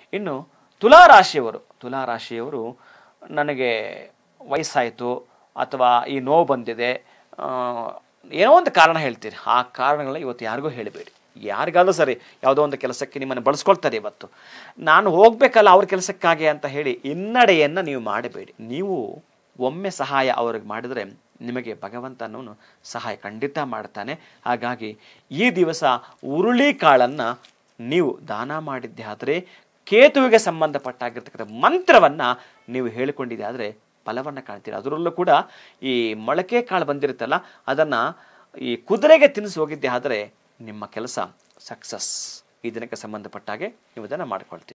ಇನ್ನು ತುಲಾ ರಾಶಿಯವರು ತುಲಾ ರಾಶಿಯವರು ನನಗೆ ವಯಸ್ಸಾಯಿತು ಅಥವಾ ಈ ನೋವು ಬಂದಿದೆ ಆ, ಏನೋ ಒಂದು ಕಾರಣ ಹೇಳ್ತೀರಿ ಆ ಕಾರಣಗಳನ್ನ ಇವತ್ತು ಯಾರಿಗೂ ಹೇಳಬೇಡಿ ಯಾರಿಗಾದ್ರೂ ಸರಿ ಯಾವುದೋ ಒಂದು ಕೆಲಸಕ್ಕೆ ನಿಮ್ಮನ್ನು ಬಳಸ್ಕೊಳ್ತಾರೆ ಇವತ್ತು ನಾನು ಹೋಗ್ಬೇಕಲ್ಲ ಅವ್ರ ಕೆಲಸಕ್ಕಾಗಿ ಅಂತ ಹೇಳಿ ಹಿನ್ನಡೆಯನ್ನು ನೀವು ಮಾಡಬೇಡಿ ನೀವು ಒಮ್ಮೆ ಸಹಾಯ ಅವ್ರಿಗೆ ಮಾಡಿದರೆ ನಿಮಗೆ ಭಗವಂತನವನು ಸಹಾಯ ಖಂಡಿತ ಮಾಡ್ತಾನೆ ಹಾಗಾಗಿ ಈ ದಿವಸ ಉರುಳಿ ಕಾಳನ್ನು ನೀವು ದಾನ ಮಾಡಿದ್ದೆ ಆದರೆ ಕೇತುವಿಗೆ ಸಂಬಂಧಪಟ್ಟಾಗಿರ್ತಕ್ಕಂಥ ಮಂತ್ರವನ್ನು ನೀವು ಹೇಳಿಕೊಂಡಿದ್ದೆ ಆದರೆ ಫಲವನ್ನು ಕಾಣ್ತೀರಿ ಅದರಲ್ಲೂ ಕೂಡ ಈ ಮೊಳಕೆ ಕಾಳು ಬಂದಿರುತ್ತಲ್ಲ ಅದನ್ನು ಈ ಕುದುರೆಗೆ ತಿನ್ನಿಸಿ ಹೋಗಿದ್ದೆ ಆದರೆ ನಿಮ್ಮ ಕೆಲಸ ಸಕ್ಸಸ್ ಈ ದಿನಕ್ಕೆ ಸಂಬಂಧಪಟ್ಟ ಹಾಗೆ ನೀವು ಇದನ್ನು ಮಾಡ್ಕೊಳ್ತೀರಿ